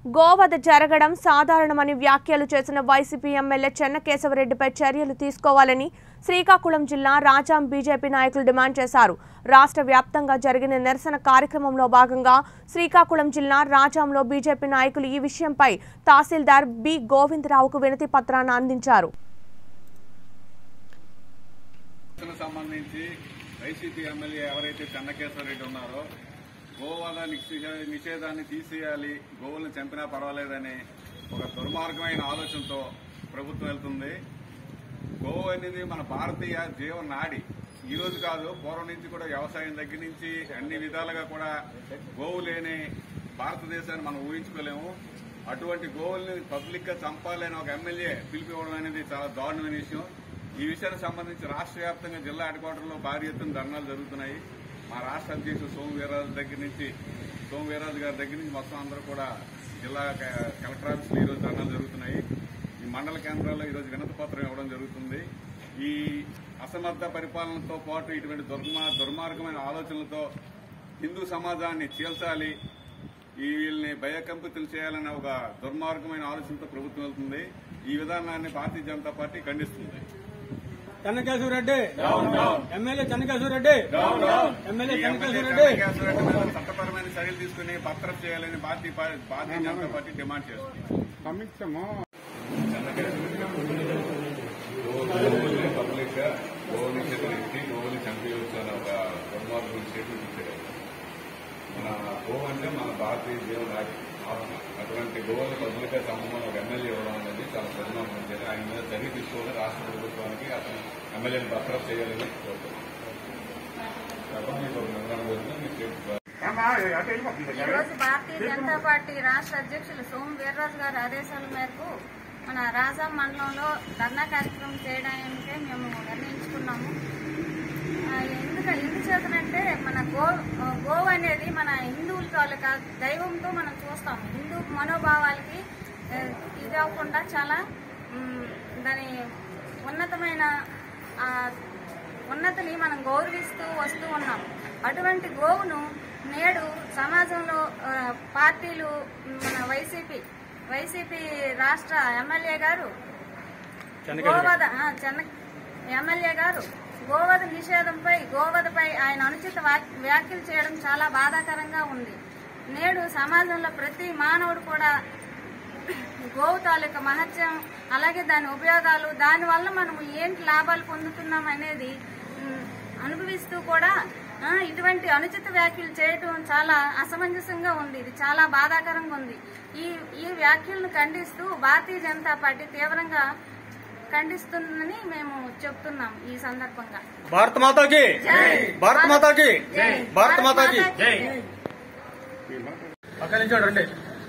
గోవధ జరగడం సాధారణమని వ్యాఖ్యలు చేసిన వైసీపీ ఎమ్మెల్యే చెన్నకేశవరెడ్డిపై చర్యలు తీసుకోవాలని శ్రీకాకుళం జిల్లా రాజాం బీజేపీ నాయకులు డిమాండ్ చేశారు రాష్ట్ర వ్యాప్తంగా జరిగిన నిరసన కార్యక్రమంలో భాగంగా శ్రీకాకుళం జిల్లా రాజాంలో బీజేపీ నాయకులు ఈ విషయంపై తహసీల్దార్ బి గోవిందరావుకు వినతి పత్రాన్ని అందించారు కు సంబంధించి వైసీపీ ఎమ్మెల్యే ఎవరైతే చెన్నకేశ్వరరెడ్డి ఉన్నారో గోవాల నిషే- నిషేధాన్ని తీసేయాలి గోవులను చంపినా పర్వాలేదని ఒక దుర్మార్గమైన ఆలోచనతో ప్రభుత్వం వెళ్తుంది గోవు అనేది మన భారతీయ జీవనాడి ఈ రోజు కాదు పూర్వం నుంచి కూడా వ్యవసాయం దగ్గర నుంచి అన్ని విధాలుగా కూడా గోవు లేని భారతదేశాన్ని మనం ఊహించుకోలేము అటువంటి గోవుల్ని పబ్లిక్ గా చంపాలని ఒక ఎమ్మెల్యే పిలిపివ్వడం అనేది చాలా దారుణమైన విషయం ఈ విషయానికి సంబంధించి రాష్ట్ర వ్యాప్తంగా జిల్లా హెడ్ క్వార్టర్లో భారీ ఎత్తున ధర్నాలు జరుగుతున్నాయి మా రాష్ట్ర అధ్యక్షుడు సోము వీర్రాజు దగ్గర నుంచి సోము వీర్రాజు గారి దగ్గర నుంచి మొత్తం అందరూ కూడా జిల్లా క- కలెక్టర్ ఆఫీసులో ఈ రోజు ధర్నాలు జరుగుతున్నాయి ఈ మండల కేంద్రాల్లో ఈ రోజు వినతి పత్రం ఇవ్వడం జరుగుతుంది ఈ అసమర్థ పరిపాలనతో పాటు ఇటువంటి దుర్మా దుర్మార్గమైన ఆలోచనలతో హిందూ సమాజాన్ని చీల్చాలి ఈ వీళ్ళని భయకంపితులు చేయాలనే ఒక దుర్మార్గమైన ఆలోచనతో ప్రభుత్వం వెళ్తుంది ఈ విధానాన్ని భారతీయ జనతా పార్టీ ఖండిస్తుంది చెన్నకేశ్వరరెడ్డి ఎమ్మెల్యే చెన్నకేశ్వరరెడ్డి ఎమ్మెల్యే ఈ ఎమ్మెల్యే చెన్నకేశ్వరరెడ్డి చంద్రకేశ్వర రెడ్డి మీద చట్టపరమైన చర్యలు తీసుకుని భద్రత చేయాలని భారతీయ పా- భారతీయ జనతా పార్టీ డిమాండ్ చేస్తుంది గోవుల్ని పబ్లిక్ గా గోవుని చెల్లించి గోవుని చంపేయవచ్చు అనే ఒక దుర్మార్గం స్టేట్మెంట్ ఇచ్చారు మన గోవు అంటే మన భారతీయ జీవనాడి ఆత్మ అటువంటి గోవుని పబ్లిక్ గా చంపమని ఒక ఎమ్మెల్యే ఇవ్వడం అనేది చాలా దుర్మార్గం ఉంటుంది ఆయన మీద చర్య తీసుకోవాలి రాష్ట్ర ప్రభుత్వానికి అతను ఎమ్మెల్యేని భద్రత చేయాలని కోరుతున్నాం కాబట్టి మీకు ఒక నిర్ణయం వచ్చింది మీ స్టేట్ ఈ రోజు భారతీయ జనతా పార్టీ రాష్ట్ర అధ్యక్షులు సోము వీర్రాజు గారి ఆదేశాల మేరకు మన రాజాం మండలంలో ధర్నా కార్యక్రమం చేయడానికే మేము నిర్ణయించుకున్నాము ఆ, ఎందుక ఎందుచేతనంటే మన గో గోవు అనేది మన హిందువుల తాలూకా దైవంతో మనం చూస్తాం హిందూ మనోభావాలకి ఆ, ఇది అవ్వకుండా చాలా మ్, దాని ఉన్నతమైన ఆ, ఉన్నతిని మనం గౌరవిస్తూ వస్తూ ఉన్నాం అటువంటి గోవును నేడు సమాజంలో ఆ, పార్టీలు మన వైసీపీ వైసీపీ రాష్ట్ర ఎమ్మెల్యే గారు గోవధ ఆ, చెన్న ఎమ్మెల్యే గారు గోవధ నిషేధంపై గోవధపై ఆయన అనుచిత వాక్- వ్యాఖ్యలు చేయడం చాలా బాధాకరంగా ఉంది నేడు సమాజంలో ప్రతి మానవుడు కూడా గోవు తాలూకా మహత్యం అలాగే దాని ఉపయోగాలు దానివల్ల మనం ఏంటి లాభాలు పొందుతున్నాం అనేది ఉమ్, అనుభవిస్తూ కూడా ఆ, ఇటువంటి అనుచిత వ్యాఖ్యలు చేయటం చాలా అసమంజసంగా ఉంది ఇది చాలా బాధాకరంగా ఉంది ఈ ఈ వ్యాఖ్యలను ఖండిస్తూ భారతీయ జనతా పార్టీ తీవ్రంగా ఖండిస్తుందని మేము చెప్తున్నాం ఈ సందర్భంగా భారత మాతాకి భారత మాతాకి జై. భారత మాతాకి భారత మాతాకి జై. పక్క నిల్చోండి రండి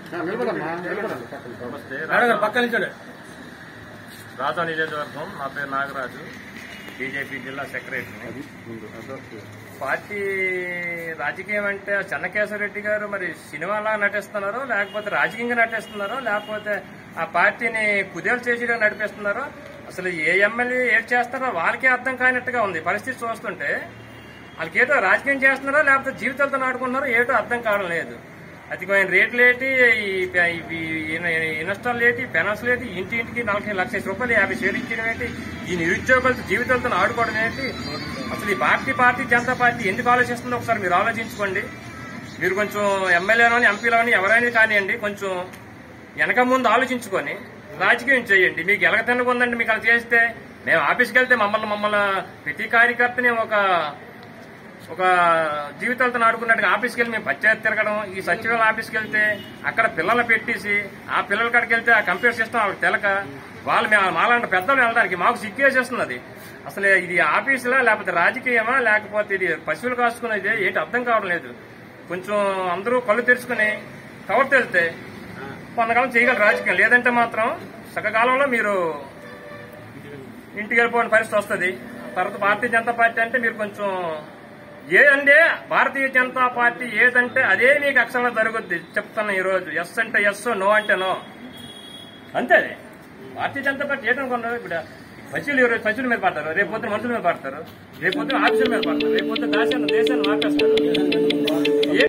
మేడం గారు పక్క నిల్చోండి రాజా నియోజకవర్గం నా పేరు నాగరాజు బీజేపీ జిల్లా సెక్రటరీ పార్టీ రాజకీయం అంటే చెన్నకేశ్వరరెడ్డి గారు మరి సినిమాలా నటిస్తున్నారో లేకపోతే రాజకీయంగా నటిస్తున్నారో లేకపోతే ఆ పార్టీని కుదేలు చేసిగా నడిపిస్తున్నారో అసలు ఏ ఎమ్మెల్యే ఏం చేస్తారో వాళ్ళకే అర్థం కానట్టుగా ఉంది పరిస్థితి చూస్తుంటే వాళ్ళకి ఏదో రాజకీయం చేస్తున్నారో లేకపోతే జీవితాలతో నాడుకుంటున్నారో ఏటో అర్థం కావడం లేదు అధికమైన రేట్లు ఏంటి ఈ ప- ఇవి ఇన్స్టాల్ ఏంటి పెనల్స్ ఏంటి ఇంటి ఇంటికి నలభై లక్ష రూపాయలు యాభై షేర్ ఇచ్చడం ఏంటి ఈ నిరుద్యోగులతో జీవితాలతో ఆడుకోవడం ఏంటి అసలు ఈ పార్టీ పార్టీ జనతా పార్టీ ఎందుకు ఆలోచిస్తుందో ఒకసారి మీరు ఆలోచించుకోండి మీరు కొంచెం ఎమ్మెల్యేలోని ఎంపీలోని ఎవరైనా కానివ్వండి కొంచెం వెనక ముందు ఆలోచించుకొని రాజకీయం చేయండి మీకు ఎలగ తినకుందండి మీకు అలా చేస్తే మేము ఆఫీస్కి వెళ్తే మమ్మల్ని మమ్మల్ని ప్రతి కార్యకర్తని ఒక ఒక జీవితాలతో ఆడుకున్నట్టుగా ఆఫీస్కి వెళ్ళి మేము పంచాయతీ తిరగడం ఈ సచివాలయం ఆఫీస్కి వెళ్తే అక్కడ పిల్లలు పెట్టేసి ఆ పిల్లల కాడికి వెళ్తే ఆ కంప్యూటర్ సిస్టమ్ వాళ్ళకి తెలక వాళ్ళు మేము మాలాంటి పెద్దలు వెళ్ళడానికి మాకు సిగ్గేసేస్తుంది అది అసలు ఇది ఆఫీసులా లేకపోతే రాజకీయమా లేకపోతే ఇది పశువులు కాసుకునేది ఏంటి అర్థం కావడం లేదు కొంచెం అందరూ కళ్ళు తెరుచుకుని కవర్ వెళ్తే కొంతకాలం చేయగలరు రాజకీయం లేదంటే మాత్రం సగకాలంలో మీరు ఇంటికి వెళ్ళిపోయిన పరిస్థితి వస్తుంది తర్వాత భారతీయ జనతా పార్టీ అంటే మీరు కొంచెం ఏదంటే భారతీయ జనతా పార్టీ ఏదంటే అదే మీకు అక్షరంలో జరుగుద్ది చెప్తాను ఈ రోజు ఎస్ అంటే ఎస్ నో అంటే నో అంతే అది భారతీయ జనతా పార్టీ ఏదనుకున్నారు ఇప్పుడు పచ్చులు ఎవరు పచ్చుల మీద పడతారు రేపు పొద్దున మనుషుల మీద పడతారు రేపు పొద్దున ఆఫీసుల మీద పడతారు రేపు పొద్దున దేశాన్ని దేశాన్ని మార్చేస్తారు